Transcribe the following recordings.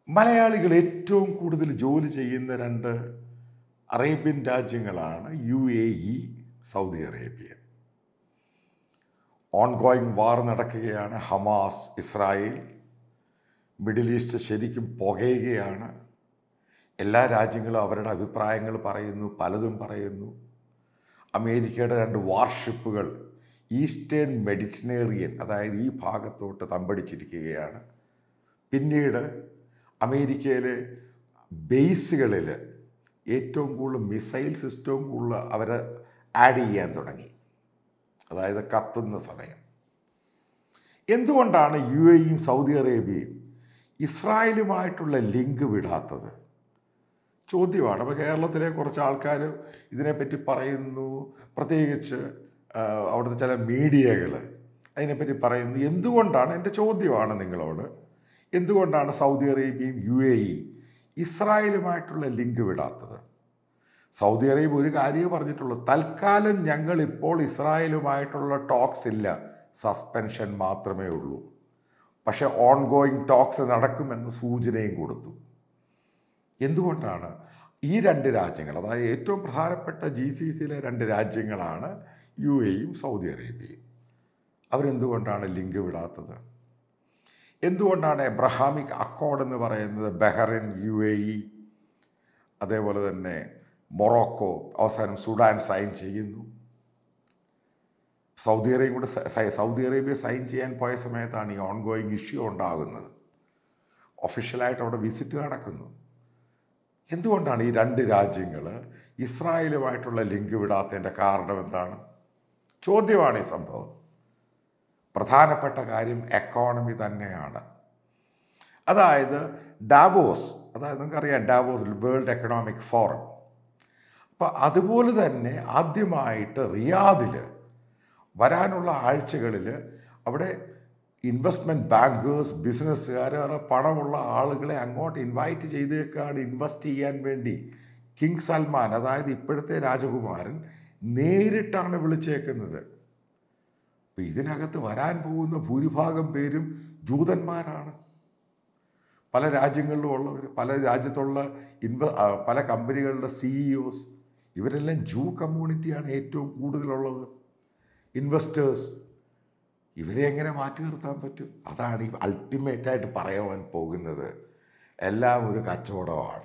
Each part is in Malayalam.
മലയാളികൾ ഏറ്റവും കൂടുതൽ ജോലി ചെയ്യുന്ന രണ്ട് അറേബ്യൻ രാജ്യങ്ങളാണ് U A E Saudi Arabia ongoing war നടക്കുകയാണ് ഹമാസ് ഇസ്രായേൽ മിഡിൽ ഈസ്റ്റ് ശരിക്കും പുകയുകയാണ് എല്ലാ രാജ്യങ്ങളും അവരുടെ അഭിപ്രായങ്ങൾ പറയുന്നു പലതും പറയുന്നു അമേരിക്കയുടെ രണ്ട് വാർഷിപ്പുകൾ ഈസ്റ്റേൺ മെഡിറ്ററേറിയൻ അതായത് ഈ ഭാഗത്തോട്ട് തമ്പടിച്ചിരിക്കുകയാണ് പിന്നീട് അമേരിക്കയിലെ ബേസുകളിൽ ഏറ്റവും കൂടുതൽ മിസൈൽ സിസ്റ്റവും കൂടുതൽ അവർ ആഡ് ചെയ്യാൻ തുടങ്ങി അതായത് കത്തുന്ന സമയം എന്തുകൊണ്ടാണ് യു എയും സൗദി അറേബ്യയും ഇസ്രായേലുമായിട്ടുള്ള ലിങ്ക് വിടാത്തത് ചോദ്യമാണ് അപ്പോൾ കേരളത്തിലെ കുറച്ച് ആൾക്കാർ ഇതിനെപ്പറ്റി പറയുന്നു പ്രത്യേകിച്ച് ആ, അവിടുത്തെ ചില മീഡിയകൾ അതിനെപ്പറ്റി പറയുന്നു എന്തുകൊണ്ടാണ് എൻ്റെ ചോദ്യമാണ് നിങ്ങളോട് എന്തുകൊണ്ടാണ് സൗദി അറേബ്യയും യു എ ഇ ഇസ്രായേലുമായിട്ടുള്ള ലിങ്ക് വിടാത്തത് സൗദി അറേബ്യ ഒരു കാര്യമേ പറഞ്ഞിട്ടുള്ളൂ തൽക്കാലം ഞങ്ങൾ ഇപ്പോൾ ഇസ്രായേലുമായിട്ടുള്ള ടോക്സ് ഇല്ല സസ്പെൻഷൻ മാത്രമേ ഉള്ളൂ പക്ഷേ ഓൺഗോയിങ് ടോക്സ് നടക്കുമെന്ന് സൂചനയും കൊടുത്തു എന്തുകൊണ്ടാണ് ഈ രണ്ട് രാജ്യങ്ങൾ അതായത് ഏറ്റവും പ്രധാനപ്പെട്ട ജി സി സിയിലെ രണ്ട് രാജ്യങ്ങളാണ് യു എയും സൗദി അറേബ്യയും അവരെന്തുകൊണ്ടാണ് ലിങ്ക് വിടാത്തത് എന്തുകൊണ്ടാണ് എബ്രഹാമിക് അക്കോർഡ് എന്ന് പറയുന്നത് ബഹ്റിൻ യു എ ഇ അതേപോലെ തന്നെ മൊറോക്കോ അവസാനം സുഡാൻ സൈൻ ചെയ്യുന്നു സൗദി അറേബ്യ കൂടെ സ- സ- സൗദി അറേബ്യ സൈൻ ചെയ്യാൻ പോയ സമയത്താണ് ഈ ഓൺഗോയിങ് ഇഷ്യൂ ഉണ്ടാകുന്നത് ഒഫീഷ്യലായിട്ട് അവിടെ വിസിറ്റ് നടക്കുന്നു എന്തുകൊണ്ടാണ് ഈ രണ്ട് രാജ്യങ്ങൾ ഇസ്രായേലുമായിട്ടുള്ള ലിങ്ക് വിടാത്തതിൻ്റെ കാരണം എന്താണ് ചോദ്യമാണ് ഈ സംഭവം പ്രധാനപ്പെട്ട കാര്യം എക്കോണമി തന്നെയാണ് അതായത് ഡാവോസ് അതായത് നിങ്ങൾക്കറിയാം ഡാവോസ് വേൾഡ് എക്കണോമിക് ഫോറം അപ്പോൾ അതുപോലെ തന്നെ ആദ്യമായിട്ട് റിയാദിൽ വരാനുള്ള ആഴ്ചകളിൽ അവിടെ ഇൻവെസ്റ്റ്മെൻറ്റ് ബാങ്കേഴ്സ് ബിസിനസ്സുകാർ അവിടെ പണമുള്ള ആളുകളെ അങ്ങോട്ട് ഇൻവൈറ്റ് ചെയ്തേക്കാണ് ഇൻവെസ്റ്റ് ചെയ്യാൻ വേണ്ടി കിങ് സൽമാൻ അതായത് ഇപ്പോഴത്തെ രാജകുമാരൻ നേരിട്ടാണ് വിളിച്ചേക്കുന്നത് അപ്പം ഇതിനകത്ത് വരാൻ പോകുന്ന ഭൂരിഭാഗം പേരും ജൂതന്മാരാണ് പല രാജ്യങ്ങളിലും ഉള്ളവർ പല രാജ്യത്തുള്ള ഇൻവ ആ, പല കമ്പനികളുടെ സിഇഒസ് ഇവരെല്ലാം ജൂ കമ്മ്യൂണിറ്റിയാണ് ഏറ്റവും കൂടുതലുള്ളത് ഇൻവെസ്റ്റേഴ്സ് ഇവരെ എങ്ങനെ മാറ്റി നിർത്താൻ പറ്റും അതാണ് ഈ അൾട്ടിമേറ്റായിട്ട് പറയാൻ പോകുന്നത് എല്ലാം ഒരു കച്ചവടമാണ്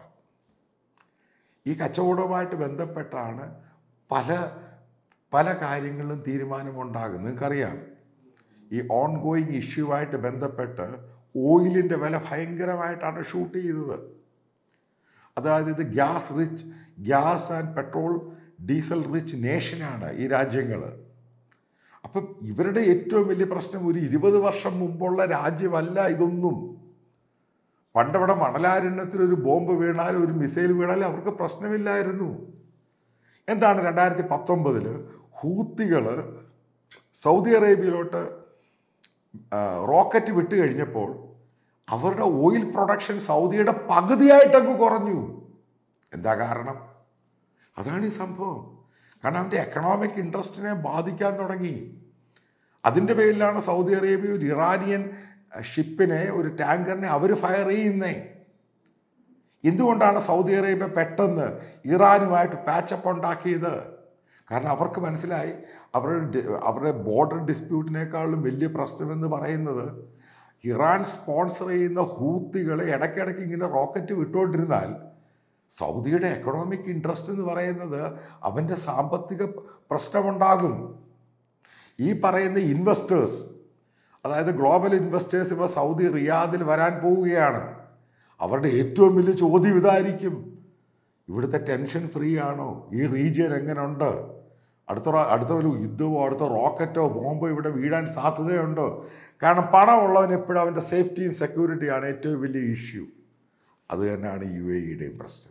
ഈ കച്ചവടവുമായിട്ട് ബന്ധപ്പെട്ടാണ് പല പല കാര്യങ്ങളിലും തീരുമാനമുണ്ടാകുന്നത് നിങ്ങൾക്കറിയാം ഈ ഓൺ ഗോയിങ് ഇഷ്യൂവായിട്ട് ബന്ധപ്പെട്ട് ഓയിലിൻ്റെ വില ഭയങ്കരമായിട്ടാണ് ഷൂട്ട് ചെയ്തത് അതായത് ഇത് gas rich gas and petrol diesel rich നേഷനാണ് ഈ രാജ്യങ്ങൾ അപ്പം ഇവരുടെ ഏറ്റവും വലിയ പ്രശ്നം ഒരു ഇരുപത് വർഷം മുമ്പുള്ള രാജ്യമല്ല ഇതൊന്നും പണ്ടവിടെ മണലാരണ്യത്തിൽ ഒരു ബോംബ് വീണാലും ഒരു മിസൈൽ വീണാലും അവർക്ക് പ്രശ്നമില്ലായിരുന്നു എന്താണ് രണ്ടായിരത്തി പത്തൊമ്പതിൽ ഹൂത്തികൾ സൗദി അറേബ്യയിലോട്ട് ആ, റോക്കറ്റ് വിട്ട് കഴിഞ്ഞപ്പോൾ അവരുടെ ഓയിൽ പ്രൊഡക്ഷൻ സൗദിയുടെ പകുതിയായിട്ടങ്ങ് കുറഞ്ഞു എന്താ കാരണം അതാണ് ഈ സംഭവം കാരണം അവൻ്റെ എക്കണോമിക് ഇൻട്രസ്റ്റിനെ ബാധിക്കാൻ തുടങ്ങി അതിൻ്റെ പേരിലാണ് സൗദി അറേബ്യ ഒരു ഇറാനിയൻ ഷിപ്പിനെ ഒരു ടാങ്കറിനെ അവർ ഫയർ ചെയ്യുന്നേ എന്തുകൊണ്ടാണ് സൗദി അറേബ്യ പെട്ടെന്ന് ഇറാനുമായിട്ട് പാച്ചപ്പ് ഉണ്ടാക്കിയത് കാരണം അവർക്ക് മനസ്സിലായി അവരുടെ ഡി- അവരുടെ ബോർഡർ ഡിസ്പ്യൂട്ടിനേക്കാളും വലിയ പ്രശ്നമെന്ന് പറയുന്നത് ഇറാൻ സ്പോൺസർ ചെയ്യുന്ന ഹൂത്തികളെ ഇടയ്ക്കിടയ്ക്ക് ഇങ്ങനെ റോക്കറ്റ് വിട്ടുകൊണ്ടിരുന്നാൽ സൗദിയുടെ എക്കണോമിക് ഇൻട്രസ്റ്റ് എന്ന് പറയുന്നത് അവൻ്റെ സാമ്പത്തിക പ്രശ്നമുണ്ടാകും ഈ പറയുന്ന ഇൻവെസ്റ്റേഴ്സ് അതായത് ഗ്ലോബൽ ഇൻവെസ്റ്റേഴ്സ് ഇപ്പോൾ സൗദി റിയാദിൽ വരാൻ പോവുകയാണ് അവരുടെ ഏറ്റവും വലിയ ചോദ്യം ഇതായിരിക്കും ഇവിടുത്തെ ടെൻഷൻ ഫ്രീ ആണോ ഈ റീജിയൻ എങ്ങനെയുണ്ട് അടുത്ത റോ- അടുത്ത ഒരു യുദ്ധമോ അടുത്ത റോക്കറ്റോ ബോംബോ ഇവിടെ വീഴാൻ സാധ്യതയുണ്ടോ കാരണം പണമുള്ളവൻ എപ്പോഴും അവൻ്റെ സേഫ്റ്റിയും സെക്യൂരിറ്റിയാണ് ഏറ്റവും വലിയ ഇഷ്യൂ അത് തന്നെയാണ് യു എ ഇയുടെയും പ്രശ്നം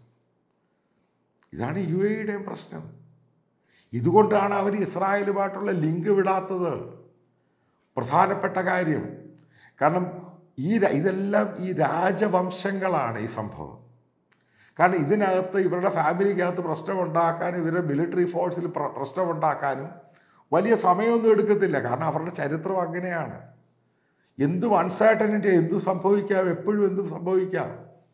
ഇതാണ് യു എ ഇയുടെയും പ്രശ്നം ഇതുകൊണ്ടാണ് അവർ ഇസ്രായേലുമായിട്ടുള്ള ലിങ്ക് വിടാത്തത് പ്രധാനപ്പെട്ട കാര്യം കാരണം ഈ ര- ഇതെല്ലാം ഈ രാജവംശങ്ങളാണ് ഈ സംഭവം കാരണം ഇതിനകത്ത് ഇവരുടെ ഫാമിലിക്കകത്ത് പ്രശ്നമുണ്ടാക്കാനും ഇവരുടെ മിലിറ്ററി ഫോഴ്സിൽ പ്ര പ്രശ്നമുണ്ടാക്കാനും വലിയ സമയമൊന്നും എടുക്കത്തില്ല കാരണം അവരുടെ ചരിത്രം അങ്ങനെയാണ് എന്തും അൺസർട്ടനിറ്റി എന്തും സംഭവിക്കാം എപ്പോഴും എന്തും സംഭവിക്കാം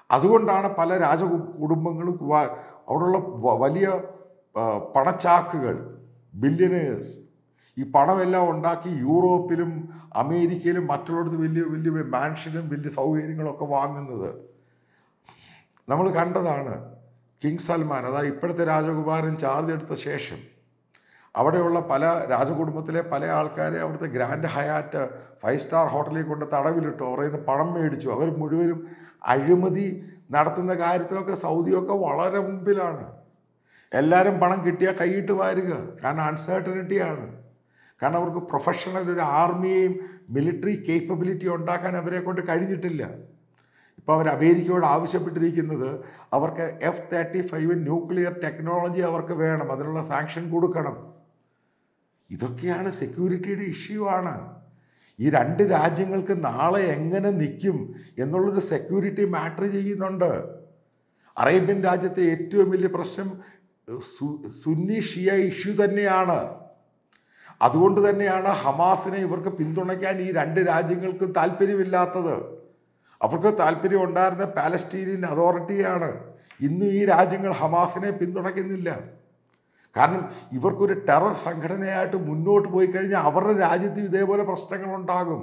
അതുകൊണ്ടാണ് പല രാജ കുടുംബങ്ങളും വ- അവിടെയുള്ള വ- വലിയ ആ, പണച്ചാക്കുകൾ ബില്യനേഴ്സ് ഈ പണമെല്ലാം ഉണ്ടാക്കി യൂറോപ്പിലും അമേരിക്കയിലും മറ്റുള്ളിടത്ത് വലിയ വലിയ മാൻഷനും വലിയ സൗകര്യങ്ങളൊക്കെ വാങ്ങുന്നത് നമ്മൾ കണ്ടതാണ് കിങ് സൽമാൻ അതായത് ഇപ്പോഴത്തെ രാജകുമാരൻ ചാർജ് എടുത്ത ശേഷം അവിടെയുള്ള പല രാജകുടുംബത്തിലെ പല ആൾക്കാരെ അവിടുത്തെ ഗ്രാൻഡ് ഹയാറ്റ് ഫൈവ് സ്റ്റാർ ഹോട്ടലിൽ കൊണ്ട് തടവിലിട്ടു അവരിൽ നിന്ന് പണം മേടിച്ചു അവർ മുഴുവനും അഴിമതി നടത്തുന്ന കാര്യത്തിലൊക്കെ സൗദിയൊക്കെ വളരെ മുമ്പിലാണ് എല്ലാവരും പണം കിട്ടിയാൽ കൈയിട്ട് വാരുക കാരണം അൺസർട്ടനിറ്റിയാണ് കാരണം അവർക്ക് പ്രൊഫഷണൽ ഒരു ആർമിയെയും മിലിറ്ററി കേപ്പബിലിറ്റി ഉണ്ടാക്കാൻ അവരെ കൊണ്ട് കഴിഞ്ഞിട്ടില്ല ഇപ്പോൾ അവർ അമേരിക്കയോട് ആവശ്യപ്പെട്ടിരിക്കുന്നത് അവർക്ക് F thirty five nuclear technology അവർക്ക് വേണം അതിനുള്ള സാങ്ഷൻ കൊടുക്കണം ഇതൊക്കെയാണ് സെക്യൂരിറ്റിയുടെ ഇഷ്യൂ ആണ് ഈ രണ്ട് രാജ്യങ്ങൾക്ക് നാളെ എങ്ങനെ നിൽക്കും എന്നുള്ളത് സെക്യൂരിറ്റി മാറ്റർ ചെയ്യുന്നുണ്ട് അറേബ്യൻ രാജ്യത്തെ ഏറ്റവും വലിയ പ്രശ്നം സു- സുന്നി ഷിയ ഇഷ്യൂ തന്നെയാണ് അതുകൊണ്ട് തന്നെയാണ് ഹമാസിനെ ഇവർക്ക് പിന്തുണയ്ക്കാൻ ഈ രണ്ട് രാജ്യങ്ങൾക്കും താല്പര്യമില്ലാത്തത് അവർക്ക് താല്പര്യം ഉണ്ടായിരുന്ന പാലസ്റ്റീനിയൻ അതോറിറ്റിയാണ് ഇന്നും ഈ രാജ്യങ്ങൾ ഹമാസിനെ പിന്തുണയ്ക്കുന്നില്ല കാരണം ഇവർക്കൊരു ടെറർ സംഘടനയായിട്ട് മുന്നോട്ട് പോയി കഴിഞ്ഞാൽ അവരുടെ രാജ്യത്തും ഇതേപോലെ പ്രശ്നങ്ങളുണ്ടാകും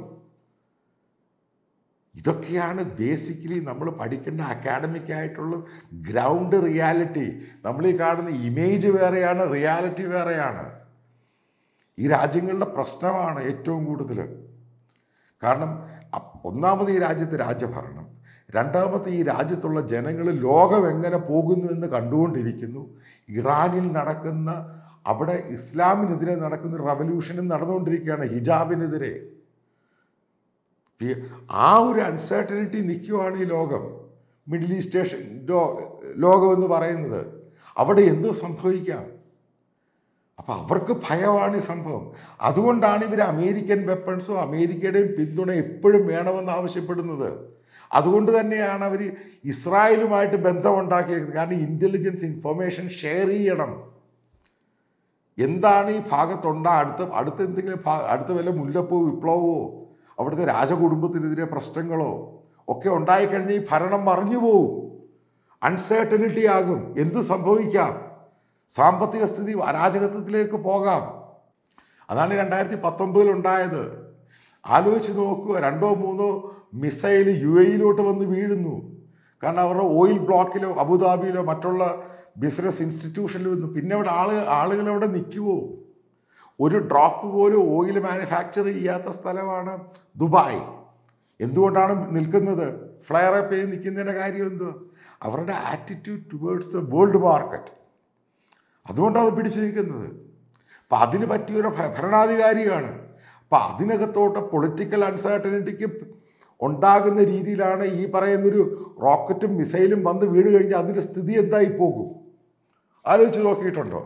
ഇതൊക്കെയാണ് ബേസിക്കലി നമ്മൾ പഠിക്കേണ്ട അക്കാഡമിക് ആയിട്ടുള്ള ഗ്രൗണ്ട് റിയാലിറ്റി നമ്മൾ ഈ കാണുന്ന ഇമേജ് വേറെയാണ് റിയാലിറ്റി വേറെയാണ് ഈ രാജ്യങ്ങളുടെ പ്രശ്നമാണ് ഏറ്റവും കൂടുതൽ കാരണം അ- ഒന്നാമത് ഈ രാജ്യത്ത് രാജ്യഭരണം രണ്ടാമത്തെ ഈ രാജ്യത്തുള്ള ജനങ്ങൾ ലോകം എങ്ങനെ പോകുന്നു എന്ന് കണ്ടുകൊണ്ടിരിക്കുന്നു ഇറാനിൽ നടക്കുന്ന അവിടെ ഇസ്ലാമിനെതിരെ നടക്കുന്ന റവല്യൂഷനും നടന്നുകൊണ്ടിരിക്കുകയാണ് ഹിജാബിനെതിരെ ഈ- ആ ഒരു അൺസർട്ടനിറ്റി നിൽക്കുവാണ് ഈ ലോകം മിഡിൽ ഈസ്റ്റ് ഏഷ്യ ലോ- ലോകം എന്ന് പറയുന്നത് അവിടെ എന്ത് സംഭവിക്കാം അപ്പം അവർക്ക് ഭയമാണ് ഈ സംഭവം അതുകൊണ്ടാണ് ഇവർ അമേരിക്കൻ വെപ്പൺസും അമേരിക്കയുടെയും പിന്തുണ എപ്പോഴും വേണമെന്ന് ആവശ്യപ്പെടുന്നത് അതുകൊണ്ട് തന്നെയാണ് അവർ ഇസ്രായേലുമായിട്ട് ബന്ധമുണ്ടാക്കിയത് കാരണം ഇൻ്റലിജൻസ് ഇൻഫർമേഷൻ ഷെയർ ചെയ്യണം എന്താണ് ഈ ഭാഗത്തുണ്ടാ അടുത്ത അടുത്ത എന്തെങ്കിലും ഭാ അടുത്ത വല്ല മുല്ലപ്പൂ വിപ്ലവമോ അവിടുത്തെ രാജകുടുംബത്തിനെതിരെ പ്രശ്നങ്ങളോ ഒക്കെ ഉണ്ടായിക്കഴിഞ്ഞാൽ ഈ ഭരണം മറിഞ്ഞു പോവും അൺസർട്ടനിറ്റി ആകും എന്ത് സംഭവിക്കാം സാമ്പത്തിക സ്ഥിതി അരാജകത്വത്തിലേക്ക് പോകാം അതാണ് രണ്ടായിരത്തി പത്തൊമ്പതിൽ ഉണ്ടായത് ആലോചിച്ച് നോക്കുക രണ്ടോ മൂന്നോ മിസൈൽ യു എയിലോട്ട് വന്ന് വീഴുന്നു കാരണം അവരുടെ ഓയിൽ ബ്ലോക്കിലോ അബുദാബിയിലോ മറ്റുള്ള ബിസിനസ് ഇൻസ്റ്റിറ്റ്യൂഷനിൽ വന്നു പിന്നെ അവിടെ ആള് ആളുകൾ അവിടെ നിൽക്കുമോ ഒരു ഡ്രോപ്പ് പോലും ഓയിൽ മാനുഫാക്ചർ ചെയ്യാത്ത സ്ഥലമാണ് ദുബായ് എന്തുകൊണ്ടാണ് നിൽക്കുന്നത് ഫ്ലയർ അപ്പ് ചെയ്ത് നിൽക്കുന്നതിൻ്റെ കാര്യം എന്തോ അവരുടെ attitude towards the world market അതുകൊണ്ടാണ് പിടിച്ചു നിൽക്കുന്നത് അപ്പം അതിന് പറ്റിയൊരു ഭ- ഭരണാധികാരിയാണ് അപ്പം അതിനകത്തോട്ട് പൊളിറ്റിക്കൽ അൺസർട്ടനിറ്റിക്ക് ഉണ്ടാകുന്ന രീതിയിലാണ് ഈ പറയുന്നൊരു റോക്കറ്റും മിസൈലും വന്ന് വീണ് കഴിഞ്ഞാൽ അതിൻ്റെ സ്ഥിതി എന്തായി പോകും ആലോചിച്ച് നോക്കിയിട്ടുണ്ടോ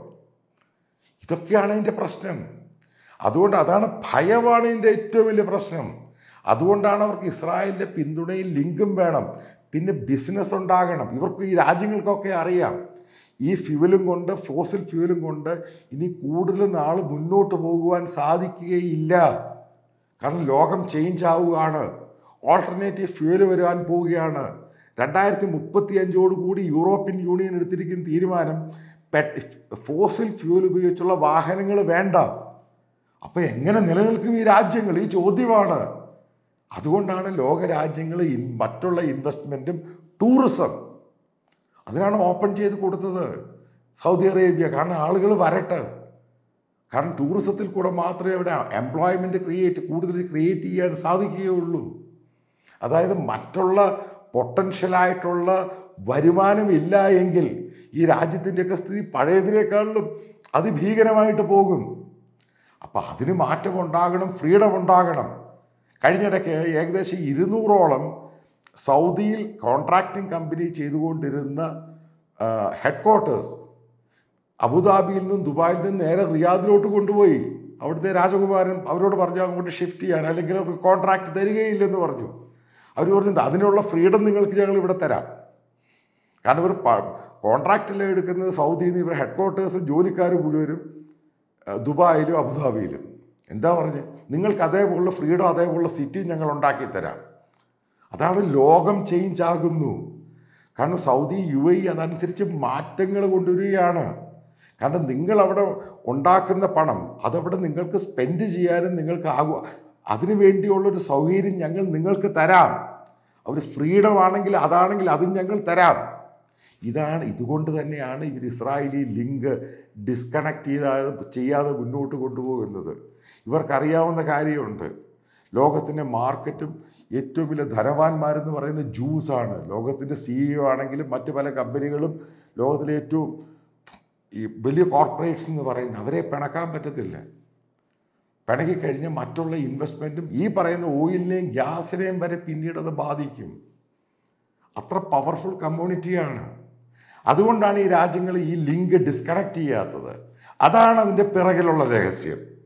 ഇതൊക്കെയാണ് ഇതിൻ്റെ പ്രശ്നം അതുകൊണ്ട് അതാണ് ഭയമാണ് ഇതിൻ്റെ ഏറ്റവും വലിയ പ്രശ്നം അതുകൊണ്ടാണ് അവർക്ക് ഇസ്രായേലിൻ്റെ പിന്തുണയും ലിങ്കും വേണം പിന്നെ ബിസിനസ് ഉണ്ടാകണം ഇവർക്ക് ഈ രാജ്യങ്ങൾക്കൊക്കെ അറിയാം ഈ ഫ്യൂവലും കൊണ്ട് ഫോസിൽ ഫ്യൂവലും കൊണ്ട് ഇനി കൂടുതൽ നാൾ മുന്നോട്ട് പോകുവാൻ സാധിക്കുകയില്ല കാരണം ലോകം ചേഞ്ച് ആവുകയാണ് ഓൾട്ടർനേറ്റീവ് ഫ്യൂവൽ വരുവാൻ പോവുകയാണ് രണ്ടായിരത്തി മുപ്പത്തി അഞ്ചോട് കൂടി യൂറോപ്യൻ യൂണിയൻ എടുത്തിരിക്കുന്ന തീരുമാനം പെട്ട് ഫോസിൽ ഫ്യൂവൽ ഉപയോഗിച്ചുള്ള വാഹനങ്ങൾ വേണ്ട അപ്പം എങ്ങനെ നിലനിൽക്കും ഈ രാജ്യങ്ങൾ ഈ ചോദ്യമാണ് അതുകൊണ്ടാണ് ലോക രാജ്യങ്ങൾ ഇൻ മറ്റുള്ള ഇൻവെസ്റ്റ്മെൻറ്റും ടൂറിസം അതിനാണ് ഓപ്പൺ ചെയ്ത് കൊടുത്തത് സൗദി അറേബ്യ കാരണം ആളുകൾ വരട്ടെ കാരണം ടൂറിസത്തിൽ കൂടെ മാത്രമേ ഇവിടെ എംപ്ലോയ്മെൻറ്റ് ക്രിയേറ്റ് കൂടുതൽ ക്രിയേറ്റ് ചെയ്യാൻ സാധിക്കുകയുള്ളൂ അതായത് മറ്റുള്ള പൊട്ടൻഷ്യലായിട്ടുള്ള വരുമാനമില്ല എങ്കിൽ ഈ രാജ്യത്തിൻ്റെയൊക്കെ സ്ഥിതി പഴയതിനേക്കാളും അതിഭീകരമായിട്ട് പോകും അപ്പം അതിന് മാറ്റം ഉണ്ടാകണം ഫ്രീഡം ഉണ്ടാകണം കഴിഞ്ഞിടയ്ക്ക് ഏകദേശം ഇരുന്നൂറോളം സൗദിയിൽ കോൺട്രാക്റ്റിംഗ് കമ്പനി ചെയ്തുകൊണ്ടിരുന്ന ഹെഡ് ക്വാർട്ടേഴ്സ് അബുദാബിയിൽ നിന്നും ദുബായിൽ നിന്നും നേരെ റിയാദിലോട്ട് കൊണ്ടുപോയി അവിടുത്തെ രാജകുമാരൻ അവരോട് പറഞ്ഞു അങ്ങോട്ട് ഷിഫ്റ്റ് ചെയ്യാൻ അല്ലെങ്കിൽ അവർക്ക് കോൺട്രാക്ട് തരികയില്ലെന്ന് പറഞ്ഞു അവർ പറഞ്ഞു അതിനുള്ള ഫ്രീഡം നിങ്ങൾക്ക് ഞങ്ങൾ ഇവിടെ തരാം കാരണം ഇവർ കോൺട്രാക്റ്റിൽ എടുക്കുന്നത് സൗദിയിൽ നിന്ന് ഇവർ ഹെഡ് ക്വാർട്ടേഴ്സും ജോലിക്കാർ മുഴുവനും ആ, ദുബായിലും അബുദാബിയിലും എന്താ പറഞ്ഞത് നിങ്ങൾക്ക് അതേപോലുള്ള ഫ്രീഡം അതേപോലുള്ള സിറ്റി ഞങ്ങൾ ഉണ്ടാക്കി തരാം അതാണ് ലോകം ചേഞ്ച് ആകുന്നു കാരണം സൗദി യു എ അതനുസരിച്ച് മാറ്റങ്ങൾ കൊണ്ടുവരികയാണ് കാരണം നിങ്ങൾ അവിടെ ഉണ്ടാക്കുന്ന പണം അതവിടെ നിങ്ങൾക്ക് സ്പെൻഡ് ചെയ്യാനും നിങ്ങൾക്ക് ആകുക അതിനു വേണ്ടിയുള്ളൊരു സൗകര്യം ഞങ്ങൾ നിങ്ങൾക്ക് തരാം അവർ ഫ്രീഡം ആണെങ്കിൽ അതാണെങ്കിൽ അതും ഞങ്ങൾ തരാം ഇതാണ് ഇതുകൊണ്ട് തന്നെയാണ് ഇവർ ഇസ്രായേലി ലിങ്ക് ഡിസ്കണക്ട് ചെയ്താതെ ചെയ്യാതെ മുന്നോട്ട് കൊണ്ടുപോകുന്നത് ഇവർക്കറിയാവുന്ന കാര്യമുണ്ട് ലോകത്തിൻ്റെ മാർക്കറ്റും ഏറ്റവും വലിയ ധനവാന്മാരെന്ന് പറയുന്നത് ജ്യൂസാണ് ലോകത്തിൻ്റെ സിഇഒ ആണെങ്കിലും മറ്റ് പല കമ്പനികളും ലോകത്തിലെ ഏറ്റവും ഈ വലിയ കോർപ്പറേറ്റ്സ് എന്ന് പറയുന്ന അവരെ പിണക്കാൻ പറ്റത്തില്ല പിണക്കി കഴിഞ്ഞാൽ മറ്റുള്ള ഇൻവെസ്റ്റ്മെൻറ്റും ഈ പറയുന്ന ഓയിലിനെയും ഗ്യാസിനെയും വരെ പിന്നീട് അത് ബാധിക്കും അത്ര പവർഫുൾ കമ്മ്യൂണിറ്റിയാണ് അതുകൊണ്ടാണ് ഈ രാജ്യങ്ങൾ ഈ ലിങ്ക് ഡിസ്കണക്ട് ചെയ്യാത്തത് അതാണ് അതിൻ്റെ പിറകിലുള്ള രഹസ്യം